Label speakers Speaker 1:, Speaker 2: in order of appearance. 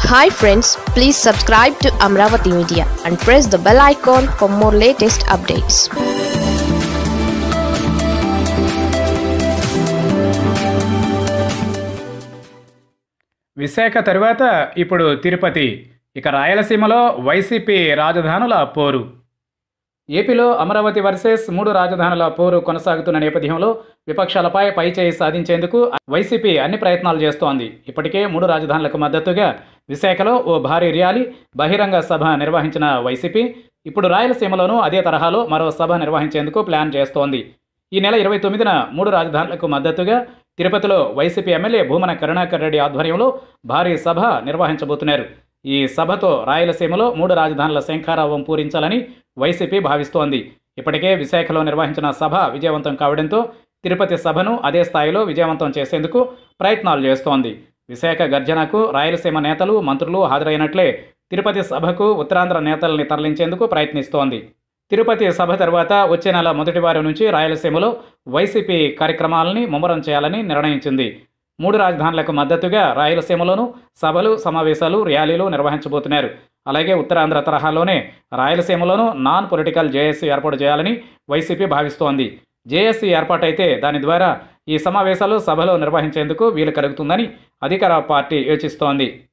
Speaker 1: hi friends please subscribe to Amaravati media and press the bell icon for more latest updates
Speaker 2: Visakha తరువాత ఇప్పుడు తిరుపతి ఇక రాయలసీమలో YCP రాజధానుల పోరు ఏపీలో అమరావతి వర్సెస్ మూడు రాజధానుల పోరు కొనసాగుతున్న నేపథ్యంలో విపక్షాలపై పైచేయి సాధించేందుకు వైసీపీ అన్ని ప్రయత్నాలు చేస్తోంది ఇప్పటికే మూడు రాజధానులకు మద్దతుగా విశాఖలో ఓ భారీ ర్యాలీ బహిరంగ సభ నిర్వహించిన వైసీపీ ఇప్పుడు రాయలసీమలోనూ అదే తరహాలో మరో సభ నిర్వహించేందుకు ప్లాన్ చేస్తోంది ఈ నెల ఇరవై తొమ్మిదిన మూడు రాజధానులకు మద్దతుగా తిరుపతిలో వైసీపీ ఎమ్మెల్యే భూమన కరుణాకర్ రెడ్డి ఆధ్వర్యంలో భారీ సభ నిర్వహించబోతున్నారు ఈ సభతో రాయలసీమలో మూడు రాజధానుల శంఖారావం పూరించాలని వైసీపీ భావిస్తోంది ఇప్పటికే విశాఖలో నిర్వహించిన సభ విజయవంతం కావడంతో తిరుపతి సభను అదే స్థాయిలో విజయవంతం చేసేందుకు ప్రయత్నాలు చేస్తోంది విశాఖ గర్జనకు రాయలసీమ నేతలు మంత్రులు హాజరైనట్లే తిరుపతి సభకు ఉత్తరాంధ్ర నేతల్ని తరలించేందుకు ప్రయత్నిస్తోంది తిరుపతి సభ తర్వాత వచ్చే నెల మొదటి వారం నుంచి రాయలసీమలో వైసీపీ కార్యక్రమాలని ముమ్మరం చేయాలని నిర్ణయించింది మూడు రాజధానులకు మద్దతుగా రాయలసీమలోనూ సభలు సమావేశాలు ర్యాలీలు నిర్వహించబోతున్నారు అలాగే ఉత్తరాంధ్ర తరహాలోనే రాయలసీమలోనూ నాన్ పొలిటికల్ జేఏసీ ఏర్పాటు చేయాలని వైసీపీ భావిస్తోంది జేఏసీ ఏర్పాటైతే దాని ద్వారా ఈ సమావేశాలు సభలు నిర్వహించేందుకు వీలు కలుగుతుందని అధికార పార్టీ యోచిస్తోంది